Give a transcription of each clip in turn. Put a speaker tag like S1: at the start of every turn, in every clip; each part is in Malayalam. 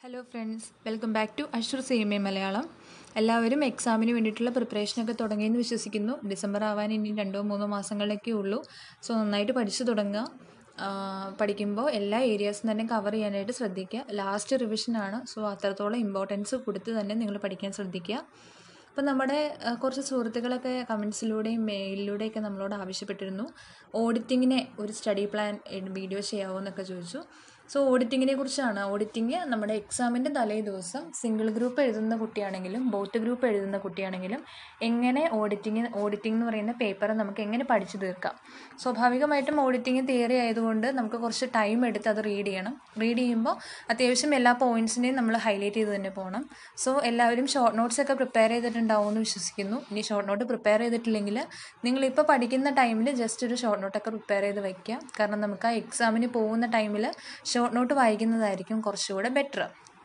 S1: hello friends welcome back to assure C M A Malayalam എല്ലാവരും എക്സാമിന് വേണ്ടിയിട്ടുള്ള പ്രിപ്പറേഷനൊക്കെ തുടങ്ങിയെന്ന് വിശ്വസിക്കുന്നു ഡിസംബർ ആവാൻ ഇനി രണ്ടോ മൂന്നോ മാസങ്ങളിലൊക്കെ ഉള്ളൂ സോ നന്നായിട്ട് പഠിച്ചു തുടങ്ങുക ആ, പഠിക്കുമ്പോൾ എല്ലാ ഏരിയാസും തന്നെ കവർ ചെയ്യാനായിട്ട് ശ്രദ്ധിക്കുക ലാസ്റ്റ് റിവിഷനാണ് സോ അത്രത്തോളം ഇമ്പോർട്ടൻസ് കൊടുത്ത് തന്നെ നിങ്ങൾ പഠിക്കാൻ ശ്രദ്ധിക്കുക അപ്പം നമ്മുടെ ആ, കുറച്ച് സുഹൃത്തുക്കളൊക്കെ കമൻസിലൂടെയും മെയിലിലൂടെയൊക്കെ നമ്മളോട് ആവശ്യപ്പെട്ടിരുന്നു ഓഡിറ്റിങ്ങിനെ ഒരു സ്റ്റഡി പ്ലാൻ വീഡിയോ ചെയ്യാമോ എന്നൊക്കെ ചോദിച്ചു സോ ഓഡിറ്റിങ്ങിനെ കുറിച്ചാണ് ഓഡിറ്റിങ് നമ്മുടെ എക്സാമിൻ്റെ തലേ ദിവസം സിംഗിൾ ഗ്രൂപ്പ് എഴുതുന്ന കുട്ടിയാണെങ്കിലും ബോത്ത് ഗ്രൂപ്പ് എഴുതുന്ന കുട്ടിയാണെങ്കിലും എങ്ങനെ ഓഡിറ്റിങ് ഓഡിറ്റിംഗ് എന്ന് പറയുന്ന പേപ്പർ നമുക്ക് എങ്ങനെ പഠിച്ചു തീർക്കാം സ്വാഭാവികമായിട്ടും ഓഡിറ്റിംഗ് തിയറി ആയതുകൊണ്ട് നമുക്ക് കുറച്ച് ടൈം എടുത്ത് അത് റീഡ് ചെയ്യണം റീഡ് ചെയ്യുമ്പോൾ അത്യാവശ്യം എല്ലാ പോയിൻറ്റ്സിനെയും നമ്മൾ ഹൈലൈറ്റ് ചെയ്ത് തന്നെ പോകണം സോ എല്ലാവരും ഷോർട്ട് നോട്ട്സ് ഒക്കെ പ്രിപ്പയർ ചെയ്തിട്ടുണ്ടാവും എന്ന് വിശ്വസിക്കുന്നു ഇനി ഷോർട്ട് നോട്ട് പ്രിപ്പയർ ചെയ്തിട്ടില്ലെങ്കിൽ നിങ്ങളിപ്പോൾ പഠിക്കുന്ന ടൈമിൽ ജസ്റ്റ് ഒരു ഷോർട്ട് നോട്ടൊക്കെ പ്രിപ്പയർ ചെയ്ത് വയ്ക്കുക കാരണം നമുക്ക് ആ എക്സാമിന് പോകുന്ന ടൈമിൽ ഷോർട്ട് നോട്ട് വായിക്കുന്നതായിരിക്കും കുറച്ചുകൂടെ ബെറ്റർ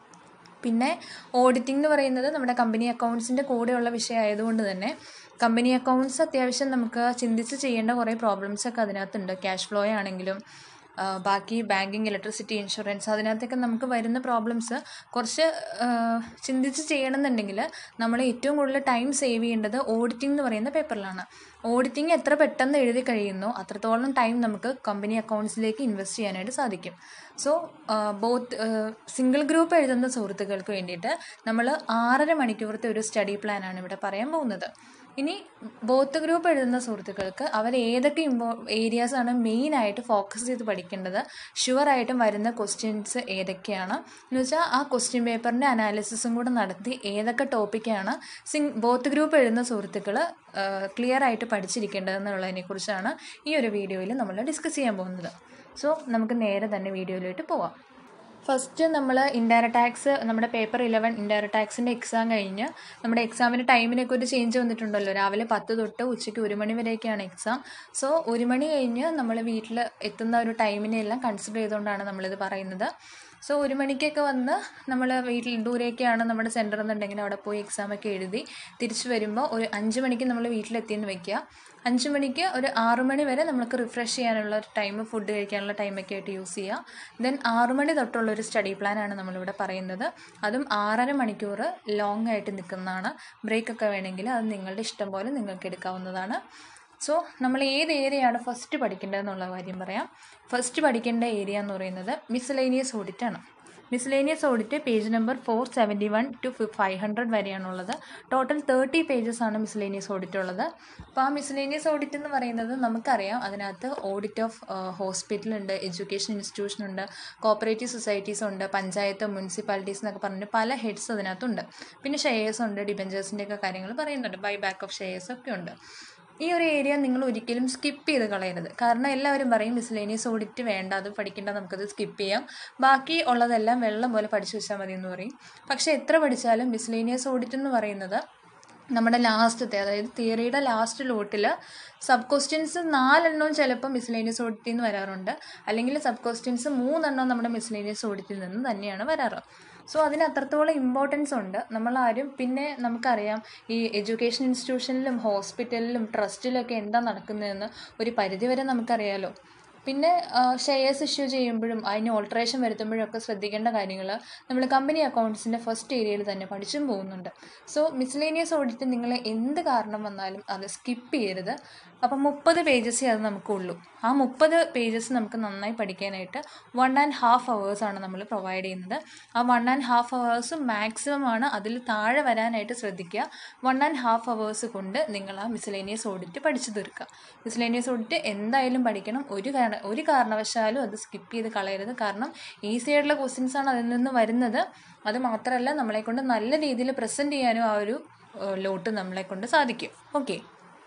S1: പിന്നെ ഓഡിറ്റിംഗ് എന്ന് പറയുന്നത് നമ്മുടെ കമ്പനി അക്കൗണ്ട്സിൻ്റെ കൂടെയുള്ള വിഷയം ആയതുകൊണ്ട് തന്നെ കമ്പനി അക്കൗണ്ട്സ് അത്യാവശ്യം നമുക്ക് ചിന്തിച്ച് ചെയ്യേണ്ട കുറേ പ്രോബ്ലംസ് ഒക്കെ അതിനകത്തുണ്ട് ക്യാഷ് ഫ്ലോ ആണെങ്കിലും ആ, ബാക്കി ബാങ്കിങ് ഇലക്ട്രിസിറ്റി ഇൻഷുറൻസ് അതിനകത്തൊക്കെ നമുക്ക് വരുന്ന പ്രോബ്ലംസ് കുറച്ച് ആ, ചിന്തിച്ച് ചെയ്യണമെന്നുണ്ടെങ്കിൽ നമ്മൾ ഏറ്റവും കൂടുതൽ ടൈം സേവ് ചെയ്യേണ്ടത് ഓഡിറ്റിംഗ് എന്ന് പറയുന്ന പേപ്പറിലാണ് ഓഡിറ്റിംഗ് എത്ര പെട്ടെന്ന് എഴുതി കഴിയുന്നോ അത്രത്തോളം ടൈം നമുക്ക് കമ്പനി അക്കൗണ്ട്സിലേക്ക് ഇൻവെസ്റ്റ് ചെയ്യാനായിട്ട് സാധിക്കും സോ ബോത്ത് സിംഗിൾ ഗ്രൂപ്പ് എഴുതുന്ന സുഹൃത്തുക്കൾക്ക് വേണ്ടിയിട്ട് നമ്മൾ ആറര മണിക്കൂറത്തെ ഒരു സ്റ്റഡി പ്ലാനാണ് ഇവിടെ പറയാൻ പോകുന്നത് ഇനി ബോത്ത് ഗ്രൂപ്പ് എഴുതുന്ന സുഹൃത്തുക്കൾക്ക് അവർ ഏതൊക്കെ ഇമ്പോ ഏരിയാസാണ് മെയിനായിട്ട് ഫോക്കസ് ചെയ്ത് പഠിക്കേണ്ടത് ഷുവറായിട്ടും വരുന്ന ക്വസ്റ്റ്യൻസ് ഏതൊക്കെയാണ് എന്ന് വെച്ചാൽ ആ ക്വസ്റ്റ്യൻ പേപ്പറിൻ്റെ അനാലിസിസും കൂടെ നടത്തി ഏതൊക്കെ ടോപ്പിക്കാണ് സിംഗ് ബോത്ത് ഗ്രൂപ്പ് എഴുതുന്ന സുഹൃത്തുക്കൾ ക്ലിയർ ആയിട്ട് പഠിച്ചിരിക്കേണ്ടതെന്നുള്ളതിനെക്കുറിച്ചാണ് ഈ ഒരു വീഡിയോയിൽ നമ്മൾ ഡിസ്കസ് ചെയ്യാൻ പോകുന്നത് സോ നമുക്ക് നേരെ തന്നെ വീഡിയോയിലോട്ട് പോവാം ഫസ്റ്റ് നമ്മൾ ഇൻഡയറക്റ്റ് ടാക്സ് നമ്മുടെ പേപ്പർ ഇലവൻ ഇൻഡയറക്റ്റ് ടാക്സിൻ്റെ എക്സാം കഴിഞ്ഞ് നമ്മുടെ എക്സാമിൻ്റെ ടൈമിനൊക്കെ ഒരു ചേഞ്ച് വന്നിട്ടുണ്ടല്ലോ രാവിലെ പത്ത് തൊട്ട് ഉച്ചയ്ക്ക് ഒരു മണി വരെയൊക്കെയാണ് എക്സാം സോ ഒരു മണി കഴിഞ്ഞ് നമ്മൾ വീട്ടിൽ എത്തുന്ന ഒരു ടൈമിനെ എല്ലാം കൺസിഡർ ചെയ്തുകൊണ്ടാണ് നമ്മളിത് പറയുന്നത് സോ ഒരു മണിക്കൊക്കെ വന്ന് നമ്മൾ വീട്ടിൽ ദൂരെയൊക്കെയാണ് നമ്മുടെ സെൻറ്റർ എന്നുണ്ടെങ്കിൽ അവിടെ പോയി എക്സാമൊക്കെ എഴുതി തിരിച്ച് വരുമ്പോൾ ഒരു അഞ്ച് മണിക്ക് നമ്മൾ വീട്ടിലെത്തിയെന്ന് വെക്കുക അഞ്ച് മണിക്ക് ഒരു ആറു മണി വരെ നമുക്ക് റിഫ്രഷ് ചെയ്യാനുള്ള ഒരു ടൈം ഫുഡ് കഴിക്കാനുള്ള ടൈമൊക്കെ ആയിട്ട് യൂസ് ചെയ്യുക ദെൻ ആറു മണി തൊട്ടുള്ള ഒരു സ്റ്റഡി പ്ലാനാണ് നമ്മളിവിടെ പറയുന്നത് അതും ആറര മണിക്കൂർ ലോങ് ആയിട്ട് നിൽക്കുന്നതാണ് ബ്രേക്കൊക്കെ വേണമെങ്കിൽ അത് നിങ്ങളുടെ ഇഷ്ടം പോലെ നിങ്ങൾക്ക് എടുക്കാവുന്നതാണ് സോ നമ്മൾ ഏത് ഏരിയയാണ് ഫസ്റ്റ് പഠിക്കേണ്ടതെന്നുള്ള കാര്യം പറയാം ഫസ്റ്റ് പഠിക്കേണ്ട ഏരിയ എന്ന് പറയുന്നത് മിസ്ലേനിയസ് ഓഡിറ്റ് ആണ് miscellaneous audit page number four seventy one to five hundred വരെയാണുള്ളത് ടോട്ടൽ തേർട്ടി പേജസ് ആണ് മിസ്ലേനിയസ് ഓഡിറ്റ് ഉള്ളത് അപ്പോൾ ആ മിസ്ലേനിയസ് ഓഡിറ്റ് എന്ന് പറയുന്നത് നമുക്കറിയാം അതിനകത്ത് ഓഡിറ്റ് ഓഫ് ഹോസ്പിറ്റൽ ഉണ്ട് എഡ്യൂക്കേഷൻ ഇൻസ്റ്റിറ്റ്യൂഷൻ ഉണ്ട് കോപ്പറേറ്റീവ് സൊസൈറ്റീസ് ഉണ്ട് പഞ്ചായത്ത് മുനിസിപ്പാലിറ്റീസ് എന്നൊക്കെ പറഞ്ഞ് പല ഹെഡ്സ് അതിനകത്തുണ്ട് പിന്നെ ഷെയർസ് ഉണ്ട് ഡിബഞ്ചേഴ്സിൻ്റെ ഒക്കെ കാര്യങ്ങൾ പറയുന്നുണ്ട് ബൈ ബാക്ക് ഓഫ് ഷെയർസ് ഒക്കെ ഉണ്ട് ഈ ഒരു ഏരിയ നിങ്ങൾ ഒരിക്കലും സ്കിപ്പ് ചെയ്ത് കളയരുത് കാരണം എല്ലാവരും പറയും മിസ്ലേനിയസ് ഓഡിറ്റ് വേണ്ട അത് പഠിക്കേണ്ട നമുക്കത് സ്കിപ്പ് ചെയ്യാം ബാക്കി ഉള്ളതെല്ലാം വെള്ളം പോലെ പഠിച്ചു വെച്ചാൽ മതി എന്ന് പറയും പക്ഷേ എത്ര പഠിച്ചാലും മിസ്ലേനിയസ് ഓഡിറ്റ് എന്ന് പറയുന്നത് നമ്മുടെ ലാസ്റ്റത്തെ അതായത് തിയറിയുടെ ലാസ്റ്റ് ലോട്ടിൽ സബ് ക്വസ്റ്റ്യൻസ് നാലെണ്ണവും ചിലപ്പോൾ മിസ്ലേനിയസ് ഓഡിറ്റിൽ നിന്ന് വരാറുണ്ട് അല്ലെങ്കിൽ സബ് ക്വസ്റ്റ്യൻസ് മൂന്നെണ്ണം നമ്മുടെ മിസ്ലേനിയസ് ഓഡിറ്റിൽ നിന്ന് തന്നെയാണ് വരാറ് സോ അതിന് അത്രത്തോളം ഇമ്പോർട്ടൻസ് ഉണ്ട് നമ്മളാരും പിന്നെ നമുക്കറിയാം ഈ എഡ്യൂക്കേഷൻ ഇൻസ്റ്റിറ്റ്യൂഷനിലും ഹോസ്പിറ്റലിലും ട്രസ്റ്റിലൊക്കെ എന്താ നടക്കുന്നതെന്ന് ഒരു പരിധിവരെ നമുക്കറിയാലോ പിന്നെ ഷെയർസ് ഇഷ്യൂ ചെയ്യുമ്പോഴും അതിന് ഓൾട്ടറേഷൻ വരുത്തുമ്പോഴും ഒക്കെ ശ്രദ്ധിക്കേണ്ട കാര്യങ്ങൾ നമ്മൾ കമ്പനി അക്കൗണ്ട്സിൻ്റെ ഫസ്റ്റ് ഏരിയയിൽ തന്നെ പഠിച്ചും പോകുന്നുണ്ട് സോ മിസ്ലേനിയസ് ഓഡിറ്റ് നിങ്ങൾ എന്ത് കാരണം വന്നാലും അത് സ്കിപ്പ് ചെയ്യരുത് അപ്പം മുപ്പത് പേജസേ അത് നമുക്കുള്ളൂ ആ മുപ്പത് പേജസ് നമുക്ക് നന്നായി പഠിക്കാനായിട്ട് വൺ ആൻഡ് ഹാഫ് ആണ് നമ്മൾ പ്രൊവൈഡ് ചെയ്യുന്നത് ആ one and half hours maximum ആണ് അതിൽ താഴെ വരാനായിട്ട് ശ്രദ്ധിക്കുക വൺ ആൻഡ് ഹാഫ് അവേഴ്സ് കൊണ്ട് നിങ്ങൾ ആ മിസ്ലേനിയസ് ഓഡിറ്റ് പഠിച്ചു തീർക്കുക മിസ്ലേനിയസ് ഓഡിറ്റ് എന്തായാലും പഠിക്കണം ഒരു കാരണ ഒരു കാരണവശാലും അത് സ്കിപ്പ് ചെയ്ത് കളയരുത് കാരണം ഈസി ആയിട്ടുള്ള ക്വസ്റ്റ്യൻസ് ആണ് അതിൽ നിന്ന് വരുന്നത് അത് മാത്രമല്ല നമ്മളെ കൊണ്ട് നല്ല രീതിയിൽ പ്രസൻറ്റ് ചെയ്യാനും ആ ഒരു ലോട്ട് നമ്മളെ കൊണ്ട് സാധിക്കും ഓക്കെ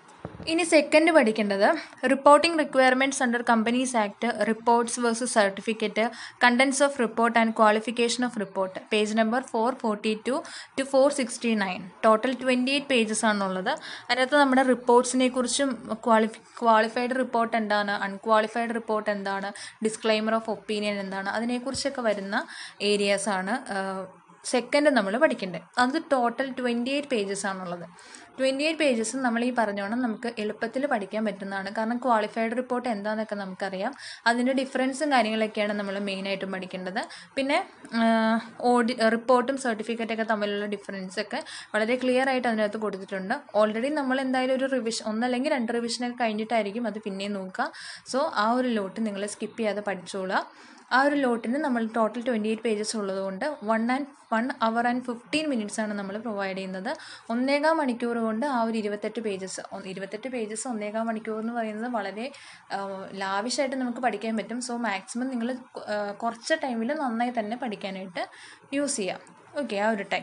S1: ഇനി സെക്കൻഡ് പഠിക്കേണ്ടത് reporting requirements under companies act reports versus certificate contents of report and qualification of report page number four forty two to four sixty nine total twenty eight pages ആണുള്ളത് അതിനകത്ത് നമ്മുടെ റിപ്പോർട്ട്സിനെ കുറിച്ചും ക്വാളിഫി ക്വാളിഫൈഡ് റിപ്പോർട്ട് എന്താണ് അൺക്വാളിഫൈഡ് റിപ്പോർട്ട് എന്താണ് ഡിസ്ക്ലൈമർ ഓഫ് ഒപ്പീനിയൻ എന്താണ് അതിനെക്കുറിച്ചൊക്കെ വരുന്ന ഏരിയാസാണ് സെക്കൻഡ് നമ്മൾ പഠിക്കേണ്ടത് അത് ടോട്ടൽ ട്വൻറ്റി എയ്റ്റ് പേജസ് ആണുള്ളത് ട്വൻറ്റി എയ്റ്റ് പേജസ് നമ്മൾ ഈ പറഞ്ഞോണം നമുക്ക് എളുപ്പത്തിൽ പഠിക്കാൻ പറ്റുന്നതാണ് കാരണം ക്വാളിഫൈഡ് റിപ്പോർട്ട് എന്താണെന്നൊക്കെ നമുക്കറിയാം അതിൻ്റെ ഡിഫറൻസും കാര്യങ്ങളൊക്കെയാണ് നമ്മൾ മെയിനായിട്ടും പഠിക്കേണ്ടത് പിന്നെ ഓഡി റിപ്പോർട്ടും സർട്ടിഫിക്കറ്റൊക്കെ തമ്മിലുള്ള ഡിഫറൻസ് ഒക്കെ വളരെ ക്ലിയർ ആയിട്ട് അതിനകത്ത് കൊടുത്തിട്ടുണ്ട് ഓൾറെഡി നമ്മൾ എന്തായാലും ഒരു റിവിഷൻ ഒന്നല്ലെങ്കിൽ രണ്ട് റിവിഷനൊക്കെ കഴിഞ്ഞിട്ടായിരിക്കും അത് പിന്നെയും നോക്കുക സോ ആ ഒരു ലോട്ട് നിങ്ങൾ സ്കിപ്പ് ചെയ്യാതെ പഠിച്ചോളുക ആ ഒരു ലോട്ടിന് നമ്മൾ ടോട്ടൽ ട്വൻറ്റി എയ്റ്റ് പേജസ് ഉള്ളതുകൊണ്ട് one and one hour and fifteen minutes ആണ് നമ്മൾ പ്രൊവൈഡ് ചെയ്യുന്നത് ഒന്നേകാൽ മണിക്കൂർ കൊണ്ട് ആ ഒരു ഇരുപത്തെട്ട് പേജസ് ഇരുപത്തെട്ട് പേജസ് ഒന്നേകാൽ മണിക്കൂർ എന്ന് പറയുന്നത് വളരെ ലാവിഷായിട്ട് നമുക്ക് പഠിക്കാൻ പറ്റും സോ മാക്സിമം നിങ്ങൾ കുറച്ച് ടൈമിൽ നന്നായി തന്നെ പഠിക്കാനായിട്ട് യൂസ് ചെയ്യാം ഓക്കെ ആ ഒരു ടൈം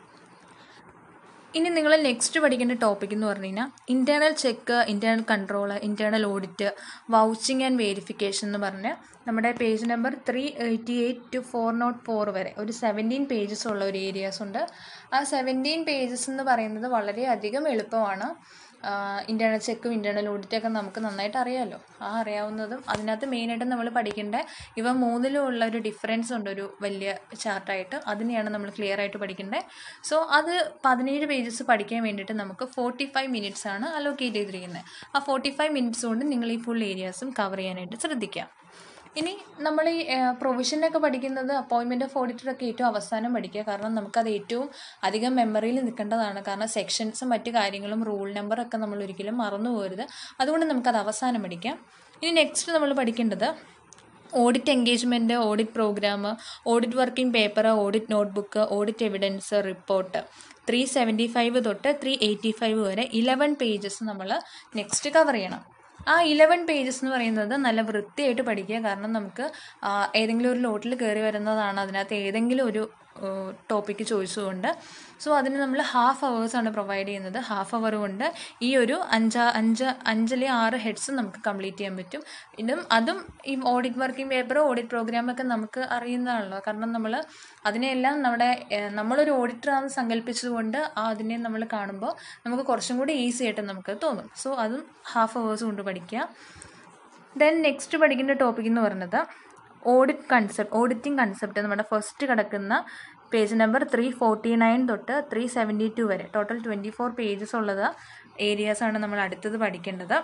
S1: ഇനി നിങ്ങൾ നെക്സ്റ്റ് പഠിക്കേണ്ട ടോപ്പിക് എന്ന് പറഞ്ഞു കഴിഞ്ഞാൽ internal check internal control internal audit vouching and verification എന്ന് പറഞ്ഞ് നമ്മുടെ page number three eighty eight to four nought four വരെ ഒരു സെവൻറ്റീൻ പേജസ് ഉള്ള ഒരു ഏരിയാസ് ഉണ്ട് ആ സെവൻറ്റീൻ പേജസ് എന്ന് പറയുന്നത് വളരെയധികം എളുപ്പമാണ് ഇൻറ്റേർണൽ ചെക്കും ഇൻറ്റേർണൽ ഓഡിറ്റൊക്കെ നമുക്ക് നന്നായിട്ട് അറിയാമല്ലോ ആ അറിയാവുന്നതും അതിനകത്ത് മെയിനായിട്ട് നമ്മൾ പഠിക്കേണ്ട ഇവ മൂന്നിലും ഉള്ള ഒരു ഡിഫറൻസ് ഉണ്ട് ഒരു വലിയ ചാർട്ടായിട്ട് അതിനെയാണ് നമ്മൾ ക്ലിയർ ആയിട്ട് പഠിക്കേണ്ടത് സോ അത് പതിനേഴ് പേജസ് പഠിക്കാൻ വേണ്ടിയിട്ട് നമുക്ക് ഫോർട്ടി ഫൈവ് മിനിറ്റ്സ് ആണ് അലോക്കേറ്റ് ചെയ്തിരിക്കുന്നത് ആ ഫോർട്ടി ഫൈവ് മിനിറ്റ്സ് കൊണ്ട് നിങ്ങൾ ഈ ഫുൾ ഏരിയാസും കവർ ചെയ്യാനായിട്ട് ശ്രദ്ധിക്കുക ഇനി നമ്മൾ ഈ പ്രൊവിഷനൊക്കെ പഠിക്കുന്നത് അപ്പോയിൻമെൻറ്റ് ഓഫ് ഓഡിറ്ററൊക്കെ ഏറ്റവും അവസാനം പഠിക്കുക കാരണം നമുക്കത് ഏറ്റവും അധികം മെമ്മറിയിൽ നിൽക്കേണ്ടതാണ് കാരണം സെക്ഷൻസും മറ്റു കാര്യങ്ങളും റൂൾ നമ്പറൊക്കെ നമ്മൾ ഒരിക്കലും മറന്നു പോകരുത് അതുകൊണ്ട് നമുക്കത് അവസാനം പഠിക്കാം ഇനി നെക്സ്റ്റ് നമ്മൾ പഠിക്കേണ്ടത് audit engagement audit program audit working paper audit notebook audit evidence report three seventy five തൊട്ട് ത്രീ എയ്റ്റി ഫൈവ് വരെ ഇലവൻ പേജസ് നമ്മൾ നെക്സ്റ്റ് കവർ ചെയ്യണം ആ ഇലവൻ പേജസ് എന്ന് പറയുന്നത് നല്ല വൃത്തിയായിട്ട് പഠിക്കുക കാരണം നമുക്ക് ഏതെങ്കിലും ഒരു ലോട്ടിൽ കയറി വരുന്നതാണ് അതിനകത്ത് ഏതെങ്കിലും ഒരു ടോപ്പിക്ക് ചോദിച്ചുകൊണ്ട് സോ അതിന് നമ്മൾ ഹാഫ് അവേഴ്സാണ് പ്രൊവൈഡ് ചെയ്യുന്നത് ഹാഫ് അവർ കൊണ്ട് ഈ ഒരു അഞ്ചാ അഞ്ച് അഞ്ചിലെ ആറ് ഹെഡ്സ് നമുക്ക് കംപ്ലീറ്റ് ചെയ്യാൻ പറ്റും ഇതും അതും ഈ ഓഡിറ്റ് വർക്കിംഗ് പേപ്പർ ഓഡിറ്റ് പ്രോഗ്രാമൊക്കെ നമുക്ക് അറിയുന്നതാണല്ലോ കാരണം നമ്മൾ അതിനെല്ലാം നമ്മുടെ നമ്മളൊരു ഓഡിറ്ററാണെന്ന് സങ്കല്പിച്ചതുകൊണ്ട് അതിനെ നമ്മൾ കാണുമ്പോൾ നമുക്ക് കുറച്ചും കൂടി ഈസി ആയിട്ട് നമുക്ക് തോന്നും സോ അതും ഹാഫ് അവേഴ്സ് കൊണ്ട് പഠിക്കുക ദെൻ നെക്സ്റ്റ് പഠിക്കേണ്ട ടോപ്പിക് എന്ന് പറയുന്നത് ഓഡിറ്റ് കൺസെപ്റ്റ് ഓഡിറ്റിംഗ് കൺസെപ്റ്റ് നമ്മുടെ ഫസ്റ്റ് കിടക്കുന്ന page number three forty nine തൊട്ട് ത്രീ സെവൻറ്റി ടു വരെ ടോട്ടൽ ട്വൻറ്റി ഫോർ പേജസ് ഉള്ളത് ഏരിയാസാണ് നമ്മൾ അടുത്തത് പഠിക്കേണ്ടത്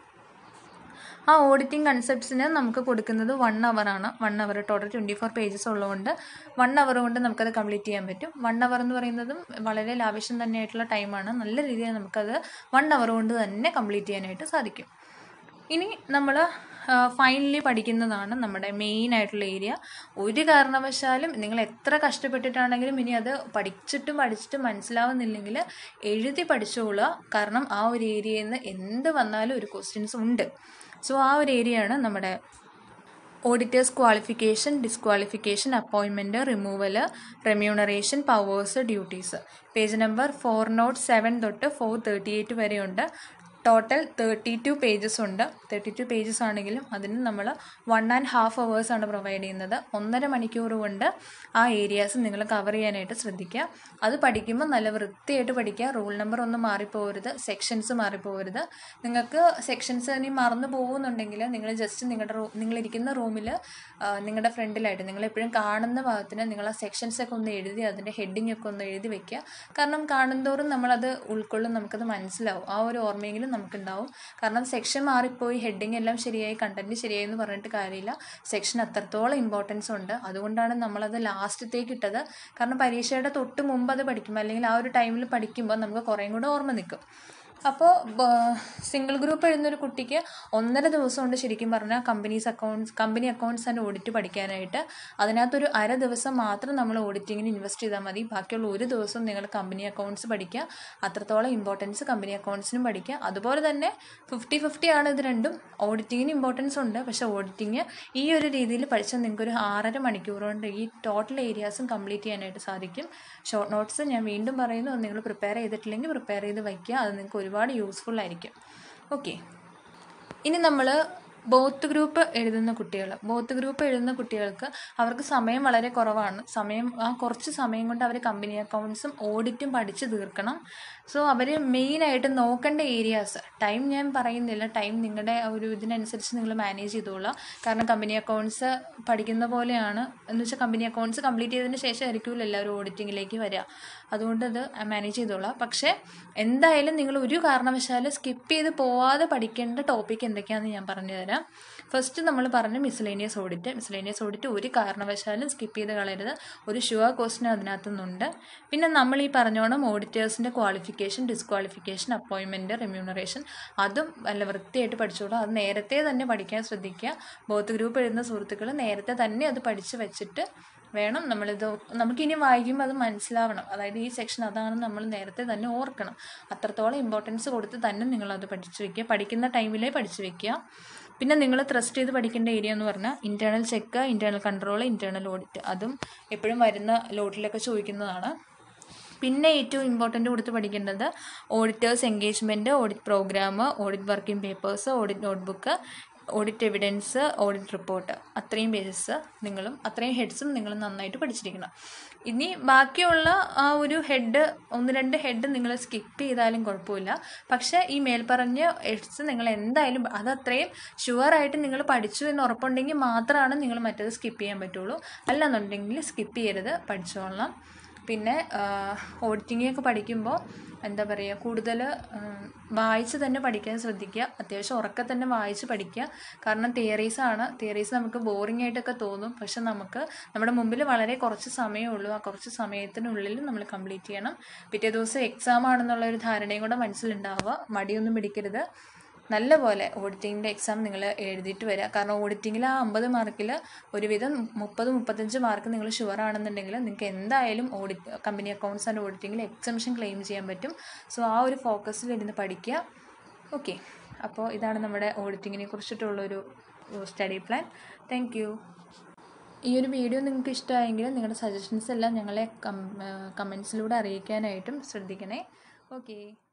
S1: ആ ഓഡിറ്റിംഗ് കൺസെപ്റ്റ്സിന് നമുക്ക് കൊടുക്കുന്നത് വൺ ആണ് one hour total twenty four pages ഉള്ളതുകൊണ്ട് വൺ അവർ കൊണ്ട് നമുക്കത് കംപ്ലീറ്റ് ചെയ്യാൻ പറ്റും വൺ അവർ എന്ന് പറയുന്നതും വളരെ ലാവശ്യം തന്നെയായിട്ടുള്ള ടൈമാണ് നല്ല രീതിയിൽ നമുക്കത് വൺ അവർ കൊണ്ട് തന്നെ കംപ്ലീറ്റ് ചെയ്യാനായിട്ട് സാധിക്കും ഇനി നമ്മൾ ഫൈനലി പഠിക്കുന്നതാണ് നമ്മുടെ മെയിൻ ആയിട്ടുള്ള ഏരിയ ഒരു കാരണവശാലും നിങ്ങൾ എത്ര കഷ്ടപ്പെട്ടിട്ടാണെങ്കിലും ഇനി അത് പഠിച്ചിട്ടും പഠിച്ചിട്ടും മനസ്സിലാവുന്നില്ലെങ്കിൽ എഴുതി പഠിച്ചോളുക കാരണം ആ ഒരു ഏരിയയിൽ നിന്ന് എന്ത് വന്നാലും ഒരു ക്വസ്റ്റ്യൻസ് ഉണ്ട് സോ ആ ഒരു ഏരിയയാണ് നമ്മുടെ auditors qualification disqualification appointment removal remuneration powers duties page number four nought seven തൊട്ട് ഫോർ തേർട്ടി എയ്റ്റ് വരെയുണ്ട് ടോട്ടൽ തേർട്ടി ടു പേജസ് ഉണ്ട് തേർട്ടി ടു പേജസ് ആണെങ്കിലും അതിന് നമ്മൾ വൺ ആൻഡ് ഹാഫ് അവേഴ്സാണ് പ്രൊവൈഡ് ചെയ്യുന്നത് ഒന്നര മണിക്കൂർ കൊണ്ട് ആ ഏരിയാസ് നിങ്ങൾ കവർ ചെയ്യാനായിട്ട് ശ്രദ്ധിക്കുക അത് പഠിക്കുമ്പോൾ നല്ല വൃത്തിയായിട്ട് പഠിക്കുക റൂൾ നമ്പർ ഒന്നും മാറിപ്പോകരുത് സെക്ഷൻസ് മാറിപ്പോകരുത് നിങ്ങൾക്ക് സെക്ഷൻസ് ഇനി മറന്നു പോകുന്നുണ്ടെങ്കിൽ നിങ്ങൾ ജസ്റ്റ് നിങ്ങളുടെ റൂ നിങ്ങളിരിക്കുന്ന റൂമിൽ നിങ്ങളുടെ ഫ്രണ്ടിലായിട്ട് നിങ്ങൾ എപ്പോഴും കാണുന്ന ഭാഗത്തിന് നിങ്ങൾ ആ സെക്ഷൻസ് ഒക്കെ ഒന്ന് എഴുതി അതിൻ്റെ ഹെഡിങ് ഒക്കെ ഒന്ന് എഴുതി വെക്കുക കാരണം കാണുന്തോറും നമ്മളത് ഉൾക്കൊള്ളും നമുക്കത് മനസ്സിലാവും ആ ഒരു ഓർമ്മയെങ്കിലും നമുക്കുണ്ടാവും കാരണം സെക്ഷൻ മാറിപ്പോയി ഹെഡിങ് എല്ലാം ശരിയായി കണ്ടന്റ് ശരിയായി എന്ന് പറഞ്ഞിട്ട് കാര്യമില്ല സെക്ഷൻ അത്രത്തോളം ഇമ്പോർട്ടൻസ് ഉണ്ട് അതുകൊണ്ടാണ് നമ്മളത് ലാസ്റ്റത്തേക്ക് ഇട്ടത് കാരണം പരീക്ഷയുടെ തൊട്ട് മുമ്പ് അത് പഠിക്കും അല്ലെങ്കിൽ ആ ഒരു ടൈമിൽ പഠിക്കുമ്പോൾ നമുക്ക് കുറേയും കൂടെ ഓർമ്മ നിൽക്കും അപ്പോൾ സിംഗിൾ ഗ്രൂപ്പ് എഴുതുന്നൊരു കുട്ടിക്ക് ഒന്നര ദിവസം കൊണ്ട് ശരിക്കും പറഞ്ഞാൽ companies accounts company accounts and audit പഠിക്കാനായിട്ട് അതിനകത്തൊരു അര ദിവസം മാത്രം നമ്മൾ ഓഡിറ്റിങ്ങിന് ഇൻവെസ്റ്റ് ചെയ്താൽ മതി ബാക്കിയുള്ള ഒരു ദിവസം നിങ്ങൾ കമ്പനി അക്കൗണ്ട്സ് പഠിക്കുക അത്രത്തോളം ഇമ്പോർട്ടൻസ് കമ്പനി അക്കൗണ്ട്സിനും പഠിക്കുക അതുപോലെ തന്നെ ഫിഫ്റ്റി ഫിഫ്റ്റി ആണ് ഇത് രണ്ടും ഓഡിറ്റിങ്ങിന് ഇമ്പോർട്ടൻസ് ഉണ്ട് പക്ഷേ ഓഡിറ്റിങ് ഈ ഒരു രീതിയിൽ പഠിച്ചാൽ നിങ്ങൾക്ക് ഒരു ആറര മണിക്കൂർ കൊണ്ട് ഈ ടോട്ടൽ ഏരിയാസും കംപ്ലീറ്റ് ചെയ്യാനായിട്ട് സാധിക്കും ഷോർട്ട് നോട്ട്സ് ഞാൻ വീണ്ടും പറയുന്നു നിങ്ങൾ പ്രിപ്പയർ ചെയ്തിട്ടില്ലെങ്കിൽ പ്രിപ്പയർ ചെയ്ത് വയ്ക്കുക അത് നിങ്ങൾക്ക് ഒരുപാട് യൂസ്ഫുൾ ആയിരിക്കും ഓക്കെ ഇനി നമ്മൾ ബോത്ത് ഗ്രൂപ്പ് എഴുതുന്ന കുട്ടികൾ ബോത്ത് ഗ്രൂപ്പ് എഴുതുന്ന കുട്ടികൾക്ക് അവർക്ക് സമയം വളരെ കുറവാണ് സമയം ആ കുറച്ച് സമയം കൊണ്ട് അവർ കമ്പനി അക്കൗണ്ട്സും ഓഡിറ്റും പഠിച്ച് തീർക്കണം സോ അവർ മെയിനായിട്ട് നോക്കേണ്ട ഏരിയാസ് ടൈം ഞാൻ പറയുന്നില്ല ടൈം നിങ്ങളുടെ ഒരു ഇതിനനുസരിച്ച് നിങ്ങൾ മാനേജ് ചെയ്തോളാം കാരണം കമ്പനി അക്കൗണ്ട്സ് പഠിക്കുന്ന പോലെയാണ് എന്ന് വെച്ചാൽ കമ്പനി അക്കൗണ്ട്സ് കംപ്ലീറ്റ് ചെയ്തതിന് ശേഷം ആയിരിക്കുമല്ലോ എല്ലാവരും ഓഡിറ്റിങ്ങിലേക്ക് വരിക അതുകൊണ്ട് അത് മാനേജ് ചെയ്തോളാം പക്ഷേ എന്തായാലും നിങ്ങൾ ഒരു കാരണവശാലും സ്കിപ്പ് ചെയ്ത് പോവാതെ പഠിക്കേണ്ട ടോപ്പിക് എന്തൊക്കെയാണെന്ന് ഞാൻ പറഞ്ഞു തരാം ഫസ്റ്റ് നമ്മൾ പറഞ്ഞു മിസ്ലേനിയസ് ഓഡിറ്റ് മിസ്ലേനിയസ് ഓഡിറ്റ് ഒരു കാരണവശാലും സ്കിപ്പ് ചെയ്ത് കളയരുത് ഒരു ഷുവർ ക്വസ്റ്റ്യൻ അതിനകത്തു നിന്നുണ്ട് പിന്നെ നമ്മൾ ഈ പറഞ്ഞോണം ഓഡിറ്റേഴ്സിൻ്റെ ക്വാളിഫിക്കേഷൻ ഡിസ്ക്വാളിഫിക്കേഷൻ അപ്പോയിൻമെൻറ്റ് റെമ്യൂണറേഷൻ അതും നല്ല വൃത്തിയായിട്ട് പഠിച്ചോളൂ അത് നേരത്തെ തന്നെ പഠിക്കാൻ ശ്രദ്ധിക്കുക ബോത്ത് ഗ്രൂപ്പ് എഴുതുന്ന സുഹൃത്തുക്കൾ നേരത്തെ തന്നെ അത് പഠിച്ച് വെച്ചിട്ട് വേണം നമ്മളിത് നമുക്കിനി വായിക്കുമ്പോൾ അത് മനസ്സിലാവണം അതായത് ഈ സെക്ഷൻ അതാണെന്ന് നമ്മൾ നേരത്തെ തന്നെ ഓർക്കണം അത്രത്തോളം ഇമ്പോർട്ടൻസ് കൊടുത്ത് തന്നെ നിങ്ങളത് പഠിച്ചു വെക്കുക പഠിക്കുന്ന ടൈമിലേ പഠിച്ചു വെക്കുക പിന്നെ നിങ്ങൾ ട്രസ്റ്റ് ചെയ്ത് പഠിക്കേണ്ട ഏരിയ എന്ന് പറഞ്ഞാൽ internal check internal control internal audit അതും എപ്പോഴും വരുന്ന ലോട്ടിലൊക്കെ ചോദിക്കുന്നതാണ് പിന്നെ ഏറ്റവും ഇമ്പോർട്ടൻ്റ് കൊടുത്ത് പഠിക്കേണ്ടത് auditors engagement audit program audit working papers audit notebook audit evidence audit report അത്രയും പേജസ് നിങ്ങളും അത്രയും ഹെഡ്സും നിങ്ങൾ നന്നായിട്ട് പഠിച്ചിരിക്കണം ഇനി ബാക്കിയുള്ള ആ ഒരു ഹെഡ് ഒന്ന് രണ്ട് ഹെഡ് നിങ്ങൾ സ്കിപ്പ് ചെയ്താലും കുഴപ്പമില്ല പക്ഷേ ഈ മേൽപ്പറഞ്ഞ ഹെഡ്സ് നിങ്ങൾ എന്തായാലും അത് അത്രയും ഷുവറായിട്ട് നിങ്ങൾ പഠിച്ചു എന്ന് ഉറപ്പുണ്ടെങ്കിൽ മാത്രമാണ് നിങ്ങൾ മറ്റേത് സ്കിപ്പ് ചെയ്യാൻ പറ്റുള്ളൂ അല്ലെന്നുണ്ടെങ്കിൽ സ്കിപ്പ് ചെയ്യരുത് പഠിച്ചോളണം പിന്നെ ഓഡിറ്റിംഗ് ഒക്കെ പഠിക്കുമ്പോൾ എന്താ പറയുക കൂടുതൽ വായിച്ച് തന്നെ പഠിക്കാൻ ശ്രദ്ധിക്കുക അത്യാവശ്യം ഉറക്കെ തന്നെ വായിച്ച് പഠിക്കുക കാരണം തിയറീസ് ആണ് തിയറീസ് നമുക്ക് ബോറിംഗ് ആയിട്ടൊക്കെ തോന്നും പക്ഷെ നമുക്ക് നമ്മുടെ മുമ്പിൽ വളരെ കുറച്ച് സമയമേ ഉള്ളൂ ആ കുറച്ച് സമയത്തിനുള്ളിൽ നമ്മൾ കംപ്ലീറ്റ് ചെയ്യണം പിറ്റേ ദിവസം എക്സാം ആണെന്നുള്ള ഒരു ധാരണയും കൂടെ മനസ്സിലുണ്ടാവുക മടിയൊന്നും പിടിക്കരുത് നല്ലപോലെ ഓഡിറ്റിങ്ങിൻ്റെ എക്സാം നിങ്ങൾ എഴുതിയിട്ട് വരിക കാരണം ഓഡിറ്റിങ്ങിൽ ആ അമ്പത് മാർക്കിൽ ഒരുവിധം മുപ്പത് മുപ്പത്തഞ്ച് മാർക്ക് നിങ്ങൾ ഷുവർ ആണെന്നുണ്ടെങ്കിൽ നിങ്ങൾക്ക് എന്തായാലും ഓഡിറ്റ് കമ്പനി അക്കൗണ്ട്സ് ആൻഡ് ഓഡിറ്റിങ്ങിൽ എക്സംഷൻ ക്ലെയിം ചെയ്യാൻ പറ്റും സോ ആ ഒരു ഫോക്കസിൽ ഇരുന്ന് പഠിക്കുക ഓക്കെ അപ്പോൾ ഇതാണ് നമ്മുടെ ഓഡിറ്റിങ്ങിനെ കുറിച്ചിട്ടുള്ളൊരു സ്റ്റഡി പ്ലാൻ താങ്ക് യു ഈ ഒരു വീഡിയോ നിങ്ങൾക്ക് ഇഷ്ടമായെങ്കിൽ നിങ്ങളുടെ സജഷൻസ് എല്ലാം ഞങ്ങളെ കമൻസിലൂടെ അറിയിക്കാനായിട്ടും ശ്രദ്ധിക്കണേ ഓക്കെ